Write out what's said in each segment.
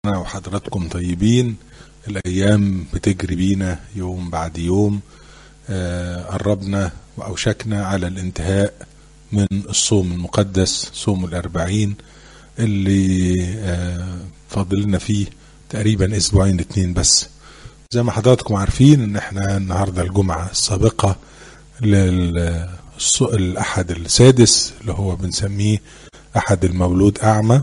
سنة وحضراتكم طيبين الأيام بتجري بينا يوم بعد يوم آه، قربنا وأوشكنا على الانتهاء من الصوم المقدس صوم الأربعين اللي آه، فاضل لنا فيه تقريبا أسبوعين اتنين بس زي ما حضراتكم عارفين ان احنا النهاردة الجمعة السابقة للأحد السادس اللي هو بنسميه أحد المولود أعمى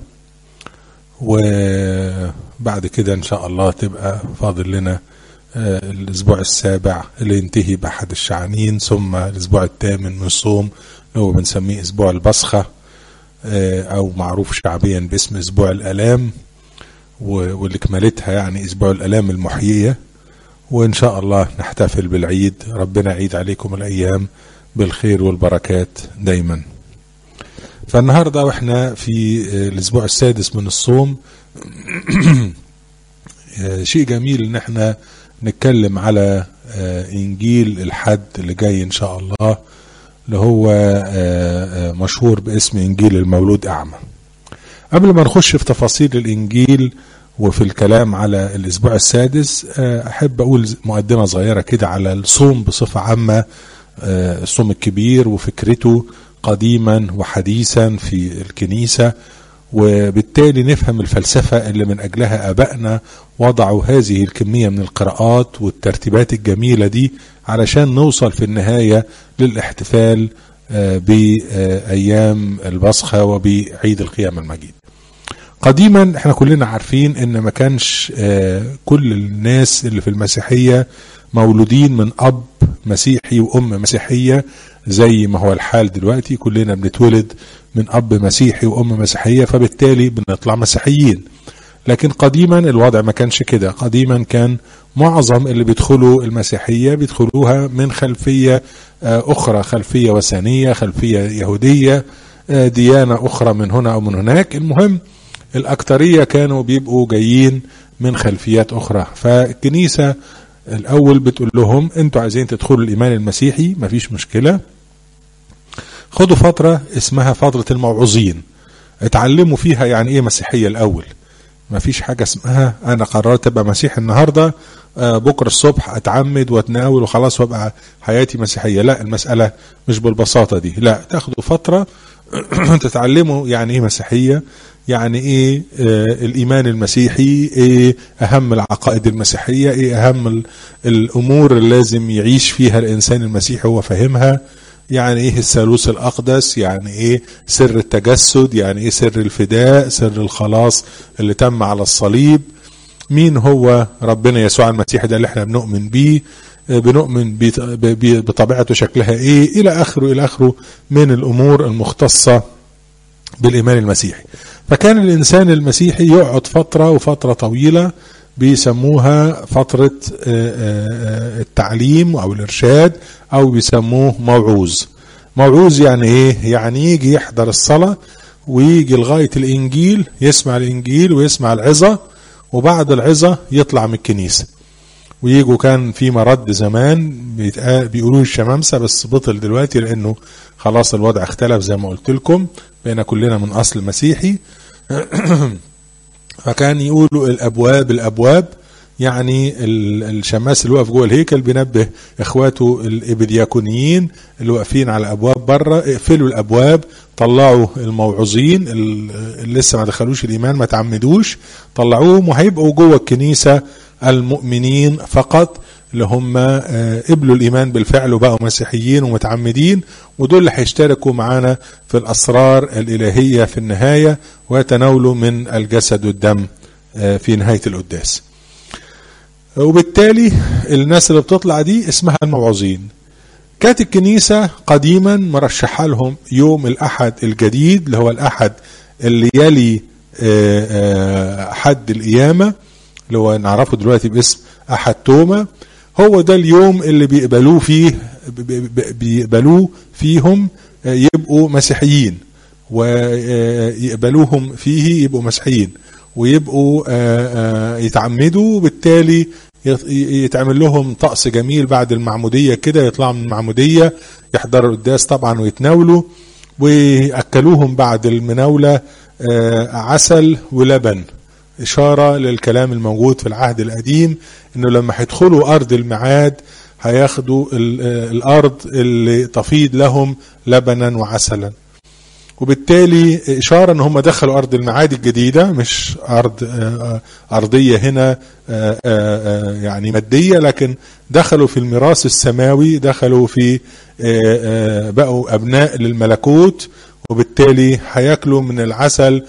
وبعد كده ان شاء الله تبقى فاضل لنا آه، الاسبوع السابع اللي ينتهي باحد الشعانين ثم الاسبوع الثامن من الصوم اللي هو بنسميه اسبوع البصخه آه، او معروف شعبيا باسم اسبوع الالام و- واللي كملتها يعني اسبوع الالام المحييه وان شاء الله نحتفل بالعيد ربنا يعيد عليكم الايام بالخير والبركات دايما فالنهارده واحنا في آه، الاسبوع السادس من الصوم آه، شيء جميل ان احنا نتكلم على آه، انجيل الحد اللي جاي ان شاء الله اللي هو آه، آه، مشهور باسم انجيل المولود اعمى قبل ما نخش في تفاصيل الانجيل وفي الكلام على الاسبوع السادس آه، احب اقول مقدمه صغيره كده على الصوم بصفه عامه آه، الصوم الكبير وفكرته قديما وحديثا في الكنيسه وبالتالي نفهم الفلسفه اللي من اجلها ابائنا وضعوا هذه الكميه من القراءات والترتيبات الجميله دي علشان نوصل في النهايه للاحتفال آه، بايام البصخه وبعيد القيامه المجيد. قديما احنا كلنا عارفين ان ما كانش آه، كل الناس اللي في المسيحيه مولودين من اب مسيحي وام مسيحيه زي ما هو الحال دلوقتي كلنا بنتولد من اب مسيحي وام مسيحيه فبالتالي بنطلع مسيحيين لكن قديما الوضع ما كانش كده قديما كان معظم اللي بيدخلوا المسيحيه بيدخلوها من خلفيه آه، اخرى خلفيه وثنيه خلفيه يهوديه آه، ديانه اخرى من هنا او من هناك المهم الأكترية كانوا بيبقوا جايين من خلفيات أخرى فالكنيسة الأول بتقول لهم أنتوا عايزين تدخلوا الإيمان المسيحي مفيش مشكلة خدوا فترة اسمها فترة الموعظين اتعلموا فيها يعني ايه مسيحية الأول مفيش حاجة اسمها أنا قررت أبقى مسيحي النهاردة آه، بكرة الصبح أتعمد وأتناول وخلاص وأبقى حياتي مسيحية لا المسألة مش بالبساطة دي لا تاخدوا فترة تتعلموا يعني ايه مسيحية يعني ايه آه الايمان المسيحي ايه اهم العقائد المسيحية ايه اهم ال- الامور اللي لازم يعيش فيها الانسان المسيحي هو فاهمها يعني ايه الثالوث الاقدس يعني ايه سر التجسد يعني ايه سر الفداء سر الخلاص اللي تم على الصليب مين هو ربنا يسوع المسيح ده اللي احنا بنؤمن بيه آه، بنؤمن بط- ب- ب- بطبيعته شكلها ايه الى اخره الى اخره من الامور المختصه بالايمان المسيحي فكان الانسان المسيحي يقعد فتره وفتره طويله بيسموها فتره آه، آه، التعليم او الارشاد او بيسموه موعوظ موعوظ يعني ايه يعني يجي يحضر الصلاه ويجي لغايه الانجيل يسمع الانجيل ويسمع العظه وبعد العظه يطلع من الكنيسه ويجوا كان في مرد زمان بيتقا- بيقولوا الشمامسه بس بطل دلوقتي لانه خلاص الوضع اختلف زي ما قلت لكم بقينا كلنا من اصل مسيحي فكان يقولوا الابواب الابواب يعني ال- الشماس اللي واقف جوه الهيكل بينبه اخواته الابدياكونيين اللي واقفين على الابواب بره اقفلوا الابواب طلعوا الموعظين ال- اللي لسه ما دخلوش الايمان ما تعمدوش طلعوهم وهيبقوا جوه الكنيسه المؤمنين فقط اللي هم آه، قبلوا الايمان بالفعل وبقوا مسيحيين ومتعمدين ودول اللي هيشتركوا معانا في الاسرار الالهيه في النهايه ويتناولوا من الجسد والدم آه، في نهايه القداس. وبالتالي الناس اللي بتطلع دي اسمها الموعظين. كانت الكنيسه قديما مرشحه لهم يوم الاحد الجديد اللي هو الاحد اللي يلي آه، آه، حد القيامه اللي هو نعرفه دلوقتي باسم احد توما هو ده اليوم اللي بيقبلوه فيه ب- ب- بيقبلوه فيهم آه، يبقوا مسيحيين ويقبلوهم فيه يبقوا مسيحيين ويبقوا آه، آه، يتعمدوا وبالتالي يت- يتعمل لهم طقس جميل بعد المعمودية كده يطلعوا من المعمودية يحضروا القداس طبعا ويتناولوا ويأكلوهم بعد المناولة آه، عسل ولبن إشارة للكلام الموجود في العهد القديم إنه لما هيدخلوا أرض الميعاد هياخدوا الأرض اللي تفيض لهم لبنا وعسلا وبالتالي إشارة إن هم دخلوا أرض الميعاد الجديدة مش أرض أرضية هنا يعني مادية لكن دخلوا في الميراث السماوي دخلوا في بقوا أبناء للملكوت وبالتالي هياكلوا من العسل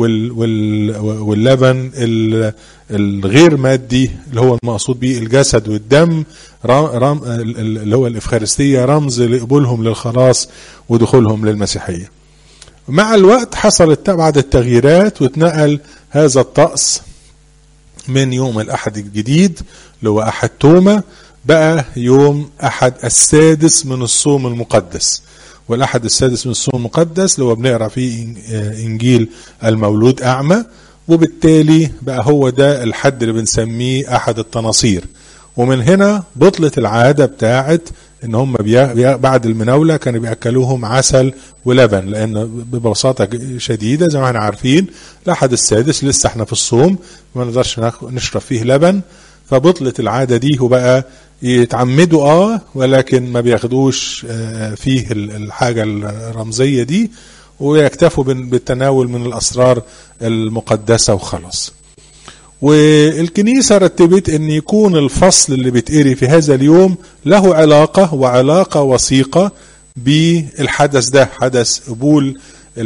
واللبن الغير مادي اللي هو المقصود به الجسد والدم رم اللي هو الإفخارستية رمز لقبولهم للخلاص ودخولهم للمسيحية مع الوقت حصلت بعض التغييرات واتنقل هذا الطقس من يوم الأحد الجديد اللي هو أحد توما بقى يوم أحد السادس من الصوم المقدس والأحد السادس من الصوم المقدس اللي هو بنقرأ فيه إنجيل المولود أعمى وبالتالي بقى هو ده الحد اللي بنسميه أحد التناصير ومن هنا بطلت العادة بتاعت ان هم بعد المناولة كانوا بيأكلوهم عسل ولبن لان ببساطة شديدة زي ما احنا عارفين الأحد السادس لسه احنا في الصوم ما نقدرش نشرب فيه لبن فبطلت العادة دي وبقى يتعمدوا اه ولكن ما بياخدوش فيه الحاجة الرمزية دي ويكتفوا بالتناول من الأسرار المقدسة وخلاص والكنيسة رتبت ان يكون الفصل اللي بيتقري في هذا اليوم له علاقة وعلاقة وثيقة بالحدث ده حدث قبول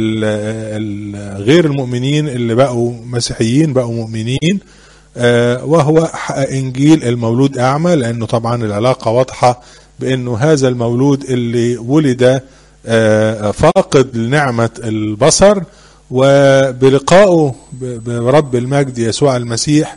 غير المؤمنين اللي بقوا مسيحيين بقوا مؤمنين وهو انجيل المولود اعمى لانه طبعا العلاقة واضحة بانه هذا المولود اللي ولد فاقد لنعمة البصر وبلقائه برب المجد يسوع المسيح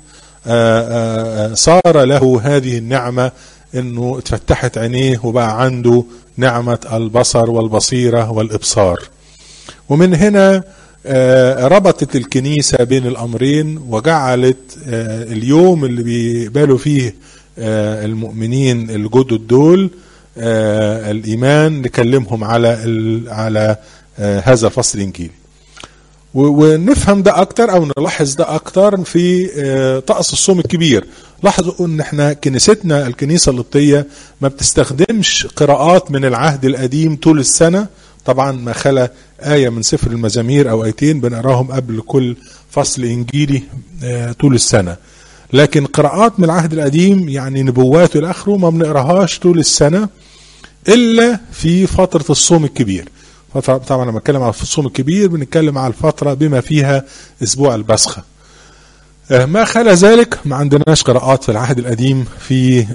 صار له هذه النعمة انه اتفتحت عينيه وبقى عنده نعمة البصر والبصيرة والابصار ومن هنا ربطت الكنيسة بين الامرين وجعلت اليوم اللي بيقبلوا فيه المؤمنين الجدد دول الايمان نكلمهم على على هذا الفصل الانجيلي ونفهم ده اكتر او نلاحظ ده اكتر في طقس الصوم الكبير لاحظوا ان احنا كنيستنا الكنيسه القبطيه ما بتستخدمش قراءات من العهد القديم طول السنه طبعا ما خلا آية من سفر المزامير أو آيتين بنقراهم قبل كل فصل إنجيلي طول السنة لكن قراءات من العهد القديم يعني نبوات إلى آخره ما بنقراهاش طول السنة إلا في فترة الصوم الكبير طبعا لما نتكلم على الصوم الكبير بنتكلم على الفترة بما فيها أسبوع البسخة ما خلا ذلك ما عندناش قراءات في العهد القديم في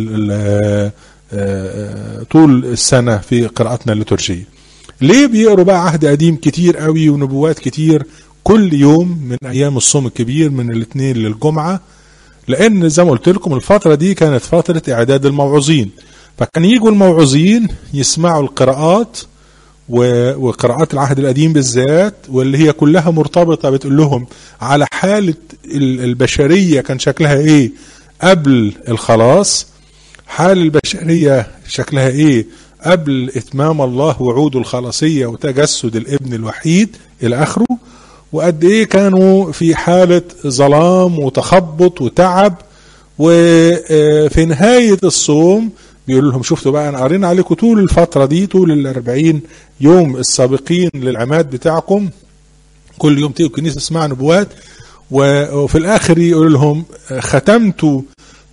طول السنة في قراءتنا الليتورجية ليه بيقروا بقى عهد قديم كتير قوي ونبوات كتير كل يوم من أيام الصوم الكبير من الاثنين للجمعة لأن زي ما قلت لكم الفترة دي كانت فترة إعداد الموعظين فكان يجوا الموعظين يسمعوا القراءات وقراءات العهد القديم بالذات واللي هي كلها مرتبطة بتقول لهم على حالة البشرية كان شكلها ايه قبل الخلاص حال البشرية شكلها ايه قبل اتمام الله وعوده الخلاصية وتجسد الابن الوحيد الى اخره وقد ايه كانوا في حالة ظلام وتخبط وتعب وفي نهاية الصوم بيقول لهم شفتوا بقى انا قرينا عليكم طول الفترة دي طول الأربعين يوم السابقين للعماد بتاعكم كل يوم تيجوا الكنيسة تسمع نبوات وفي الآخر يقول لهم ختمتوا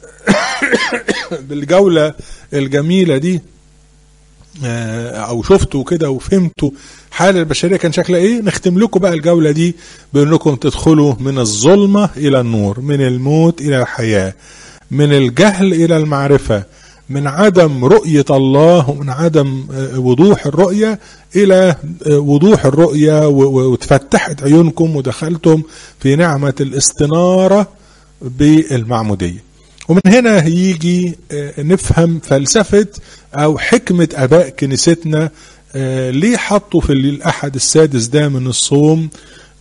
بالجولة الجميلة دي او شفتوا كده وفهمتوا حال البشريه كان شكلها ايه نختم لكم بقى الجوله دي بانكم تدخلوا من الظلمه الى النور من الموت الى الحياه من الجهل الى المعرفه من عدم رؤية الله ومن عدم وضوح الرؤية إلى وضوح الرؤية وتفتحت عيونكم ودخلتم في نعمة الاستنارة بالمعمودية ومن هنا يجي نفهم فلسفة أو حكمة أباء كنيستنا ليه حطوا في الأحد السادس ده من الصوم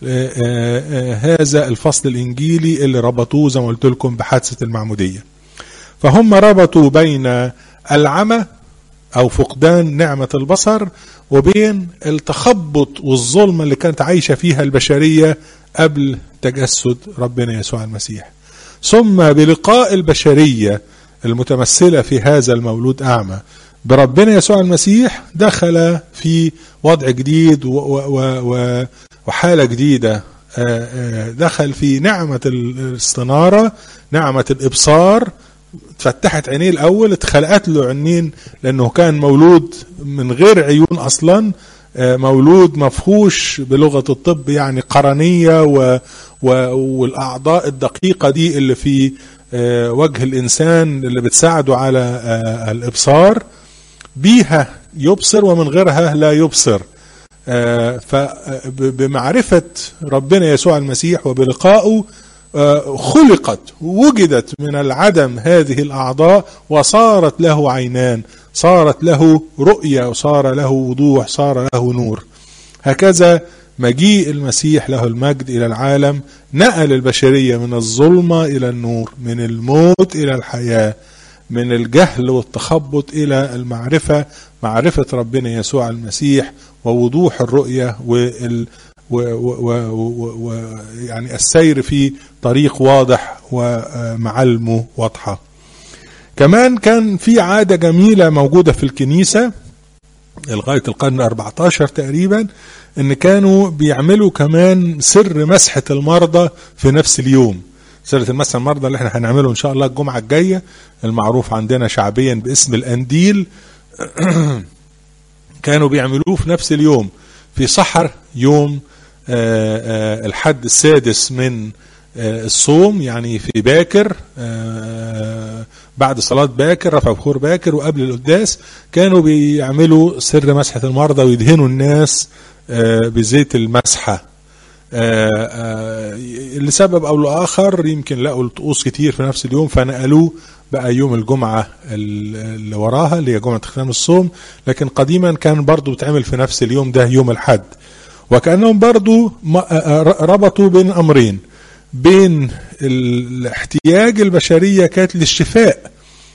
هذا الفصل الإنجيلي اللي ربطوه زي ما قلت لكم بحادثة المعمودية فهم ربطوا بين العمى او فقدان نعمة البصر وبين التخبط والظلمة اللي كانت عايشة فيها البشرية قبل تجسد ربنا يسوع المسيح ثم بلقاء البشرية المتمثلة في هذا المولود أعمى بربنا يسوع المسيح دخل في وضع جديد وحالة جديدة دخل في نعمة الاستنارة نعمة الإبصار اتفتحت عينيه الأول اتخلقت له عينين لأنه كان مولود من غير عيون أصلا مولود مفهوش بلغة الطب يعني قرنية و والأعضاء الدقيقة دي اللي في وجه الإنسان اللي بتساعده على الإبصار بيها يبصر ومن غيرها لا يبصر فبمعرفة ربنا يسوع المسيح وبلقائه خلقت وجدت من العدم هذه الأعضاء وصارت له عينان صارت له رؤية وصار له وضوح صار له نور هكذا مجيء المسيح له المجد إلى العالم نقل البشرية من الظلمة إلى النور من الموت إلى الحياة من الجهل والتخبط إلى المعرفة معرفة ربنا يسوع المسيح ووضوح الرؤية وال و و و و يعني السير في طريق واضح ومعالمه واضحة كمان كان في عادة جميلة موجودة في الكنيسة لغاية القرن 14 تقريبا ان كانوا بيعملوا كمان سر مسحة المرضى في نفس اليوم سر المسح المرضى اللي احنا هنعمله ان شاء الله الجمعة الجاية المعروف عندنا شعبيا باسم الانديل كانوا بيعملوه في نفس اليوم في سحر يوم الحد السادس من الصوم يعني في باكر بعد صلاة باكر رفع بخور باكر وقبل القداس كانوا بيعملوا سر مسحة المرضى ويدهنوا الناس بزيت المسحة لسبب أو لآخر يمكن لقوا الطقوس كتير في نفس اليوم فنقلوه بقى يوم الجمعة اللي وراها اللي هي جمعة ختام الصوم لكن قديما كان برضو بتعمل في نفس اليوم ده يوم الحد وكأنهم برضو ربطوا بين أمرين بين الاحتياج البشرية كانت للشفاء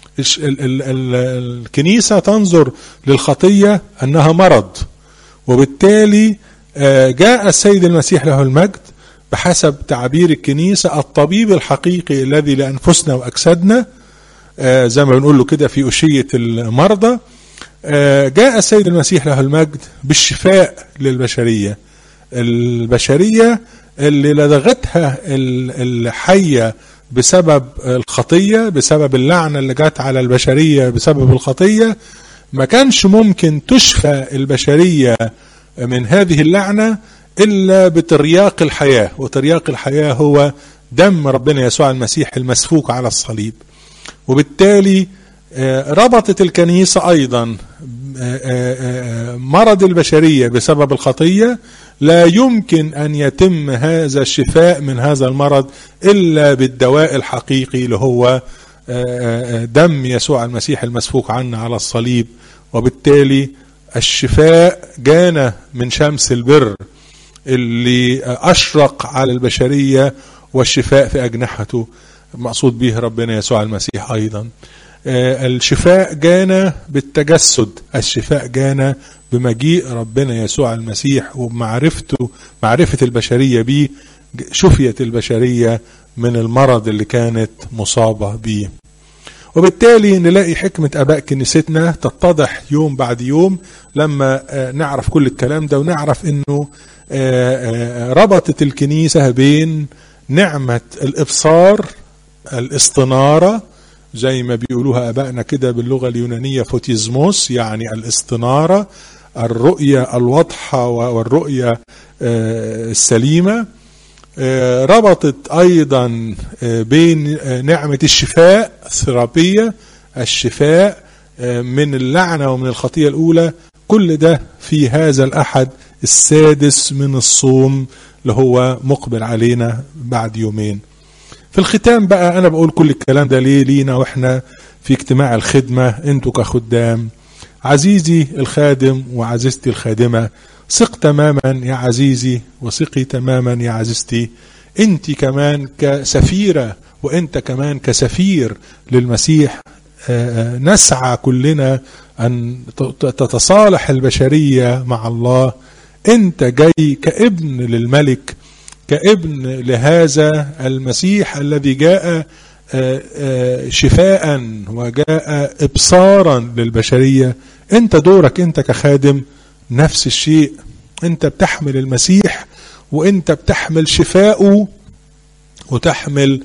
الكنيسة تنظر للخطية أنها مرض وبالتالي جاء السيد المسيح له المجد بحسب تعبير الكنيسة الطبيب الحقيقي الذي لأنفسنا وأجسادنا زي ما بنقول له كده في أشية المرضى جاء السيد المسيح له المجد بالشفاء للبشرية البشرية اللي لدغتها الحية بسبب الخطية بسبب اللعنة اللي جت على البشرية بسبب الخطية ما كانش ممكن تشفى البشرية من هذه اللعنة إلا بترياق الحياة وترياق الحياة هو دم ربنا يسوع المسيح المسفوك على الصليب وبالتالي ربطت الكنيسة أيضا مرض البشرية بسبب الخطية لا يمكن أن يتم هذا الشفاء من هذا المرض إلا بالدواء الحقيقي اللي هو دم يسوع المسيح المسفوك عنا على الصليب وبالتالي الشفاء جانا من شمس البر اللي أشرق على البشرية والشفاء في أجنحته مقصود به ربنا يسوع المسيح أيضا الشفاء جانا بالتجسد الشفاء جانا بمجيء ربنا يسوع المسيح وبمعرفته معرفة البشرية به شفيت البشرية من المرض اللي كانت مصابة به وبالتالي نلاقي حكمة أباء كنيستنا تتضح يوم بعد يوم لما نعرف كل الكلام ده ونعرف أنه ربطت الكنيسة بين نعمة الإبصار الاستنارة زي ما بيقولوها أبائنا كده باللغة اليونانية فوتيزموس يعني الاستنارة الرؤية الواضحة والرؤية السليمة ربطت أيضا بين نعمة الشفاء الثرابية الشفاء من اللعنة ومن الخطية الأولى كل ده في هذا الأحد السادس من الصوم اللي هو مقبل علينا بعد يومين في الختام بقى أنا بقول كل الكلام ده ليه لينا وإحنا في اجتماع الخدمة أنتوا كخدام عزيزي الخادم وعزيزتي الخادمة ثق تماما يا عزيزي وثقي تماما يا عزيزتي انت كمان كسفيرة وانت كمان كسفير للمسيح نسعى كلنا ان تتصالح البشرية مع الله انت جاي كابن للملك كابن لهذا المسيح الذي جاء شفاء وجاء ابصارا للبشريه انت دورك انت كخادم نفس الشيء انت بتحمل المسيح وانت بتحمل شفاءه وتحمل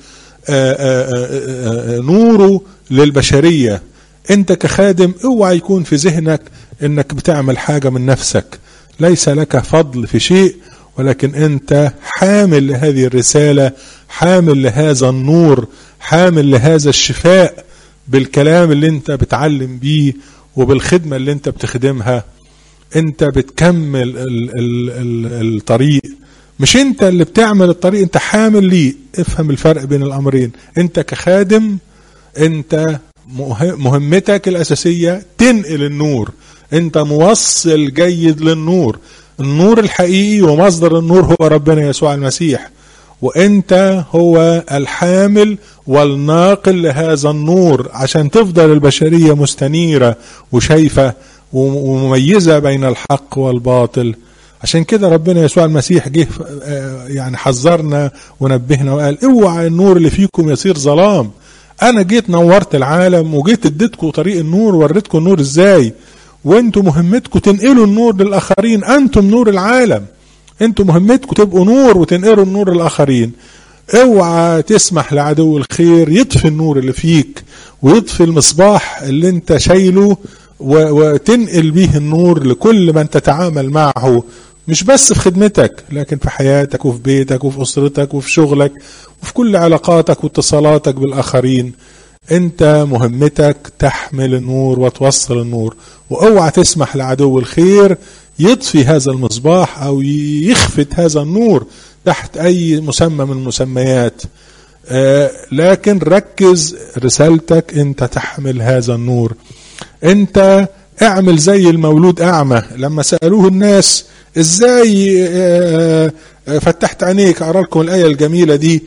نوره للبشريه انت كخادم اوعى يكون في ذهنك انك بتعمل حاجه من نفسك ليس لك فضل في شيء ولكن انت حامل لهذه الرساله حامل لهذا النور حامل لهذا الشفاء بالكلام اللي انت بتعلم بيه وبالخدمه اللي انت بتخدمها انت بتكمل ال ال ال الطريق مش انت اللي بتعمل الطريق انت حامل ليه افهم الفرق بين الامرين انت كخادم انت مهمتك الاساسيه تنقل النور انت موصل جيد للنور النور الحقيقي ومصدر النور هو ربنا يسوع المسيح وانت هو الحامل والناقل لهذا النور عشان تفضل البشريه مستنيره وشايفه ومميزه بين الحق والباطل عشان كده ربنا يسوع المسيح جه يعني حذرنا ونبهنا وقال اوعى النور اللي فيكم يصير ظلام انا جيت نورت العالم وجيت اديتكم طريق النور وريتكم النور ازاي وانتم مهمتكم تنقلوا النور للاخرين انتم نور العالم انتم مهمتكم تبقوا نور وتنقلوا النور للاخرين اوعى تسمح لعدو الخير يطفي النور اللي فيك ويطفي المصباح اللي انت شايله وتنقل بيه النور لكل من تتعامل معه مش بس في خدمتك لكن في حياتك وفي بيتك وفي اسرتك وفي شغلك وفي كل علاقاتك واتصالاتك بالاخرين انت مهمتك تحمل النور وتوصل النور واوعى تسمح لعدو الخير يطفي هذا المصباح او يخفت هذا النور تحت اي مسمى من المسميات آه لكن ركز رسالتك انت تحمل هذا النور انت اعمل زي المولود اعمى لما سالوه الناس ازاي آه فتحت عينيك اقرا لكم الايه الجميله دي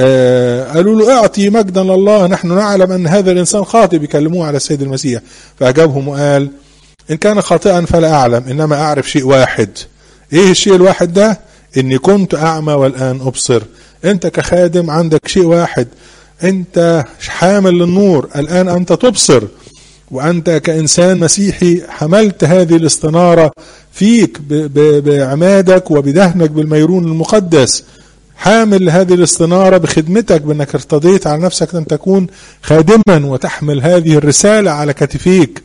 آه قالوا له اعطي مجدا لله نحن نعلم ان هذا الانسان خاطئ بيكلموه على السيد المسيح فاجابهم وقال ان كان خاطئا فلا اعلم انما اعرف شيء واحد ايه الشيء الواحد ده اني كنت اعمى والان ابصر انت كخادم عندك شيء واحد انت حامل للنور الان انت تبصر وانت كانسان مسيحي حملت هذه الاستناره فيك بعمادك وبدهنك بالميرون المقدس حامل هذه الاستنارة بخدمتك بأنك ارتضيت على نفسك أن تكون خادما وتحمل هذه الرسالة على كتفيك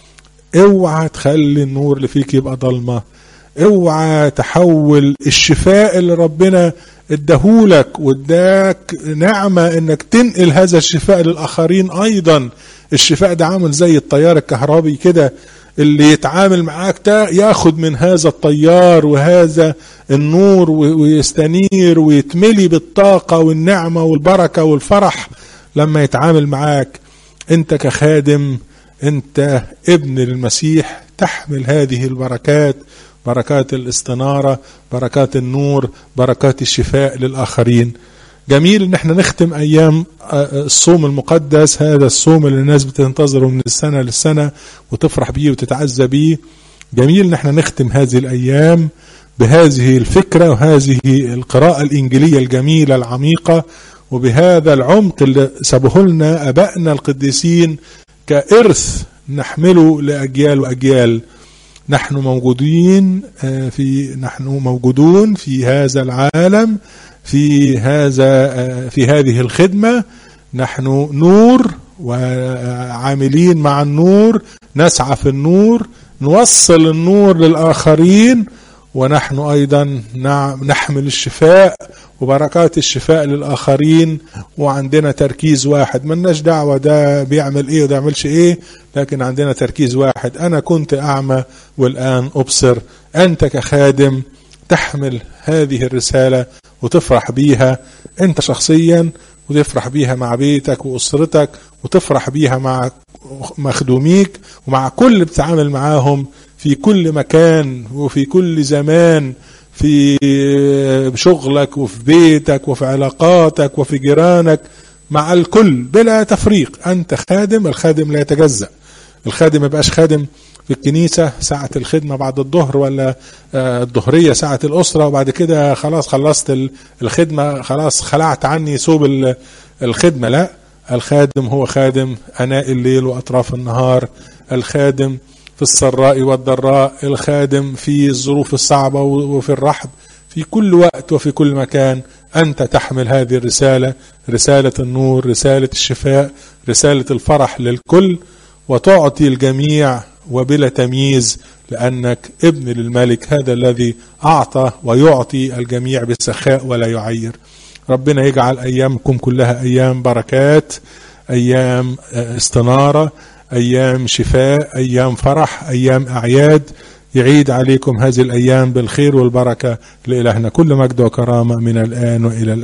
اوعى تخلي النور اللي فيك يبقى ضلمة اوعى تحول الشفاء اللي ربنا اداهولك واداك نعمة انك تنقل هذا الشفاء للاخرين ايضا الشفاء ده عامل زي التيار الكهربي كده اللي يتعامل معاك ده ياخد من هذا الطيار وهذا النور ويستنير ويتملي بالطاقة والنعمة والبركة والفرح لما يتعامل معاك انت كخادم انت ابن للمسيح تحمل هذه البركات بركات الاستنارة بركات النور بركات الشفاء للآخرين جميل ان احنا نختم ايام الصوم المقدس هذا الصوم اللي الناس بتنتظره من السنة للسنة وتفرح بيه وتتعزى بيه جميل ان احنا نختم هذه الايام بهذه الفكرة وهذه القراءة الانجيلية الجميلة العميقة وبهذا العمق اللي سابه لنا ابائنا القديسين كإرث نحمله لأجيال وأجيال نحن موجودين في نحن موجودون في هذا العالم في هذا في هذه الخدمة نحن نور وعاملين مع النور نسعى في النور نوصل النور للآخرين ونحن أيضا نحمل الشفاء وبركات الشفاء للآخرين وعندنا تركيز واحد ملناش دعوة ده بيعمل إيه وده يعملش إيه لكن عندنا تركيز واحد أنا كنت أعمى والآن أبصر أنت كخادم تحمل هذه الرسالة وتفرح بيها أنت شخصيا وتفرح بيها مع بيتك وأسرتك وتفرح بيها مع مخدوميك ومع كل اللي بتتعامل معاهم في كل مكان وفي كل زمان في شغلك وفي بيتك وفي علاقاتك وفي جيرانك مع الكل بلا تفريق انت خادم الخادم لا يتجزأ الخادم ما يبقاش خادم في الكنيسة ساعة الخدمة بعد الظهر ولا الظهرية ساعة الأسرة وبعد كده خلاص خلصت الخدمة خلاص خلعت عني ثوب الخدمة لا الخادم هو خادم أناء الليل وأطراف النهار الخادم في السراء والضراء الخادم في الظروف الصعبة وفي الرحب في كل وقت وفي كل مكان أنت تحمل هذه الرسالة رسالة النور رسالة الشفاء رسالة الفرح للكل وتعطي الجميع وبلا تمييز لأنك ابن للملك هذا الذي أعطى ويعطي الجميع بسخاء ولا يعير ربنا يجعل أيامكم كلها أيام بركات أيام استنارة أيام شفاء أيام فرح أيام أعياد يعيد عليكم هذه الأيام بالخير والبركة لإلهنا كل مجد وكرامة من الآن وإلى الآن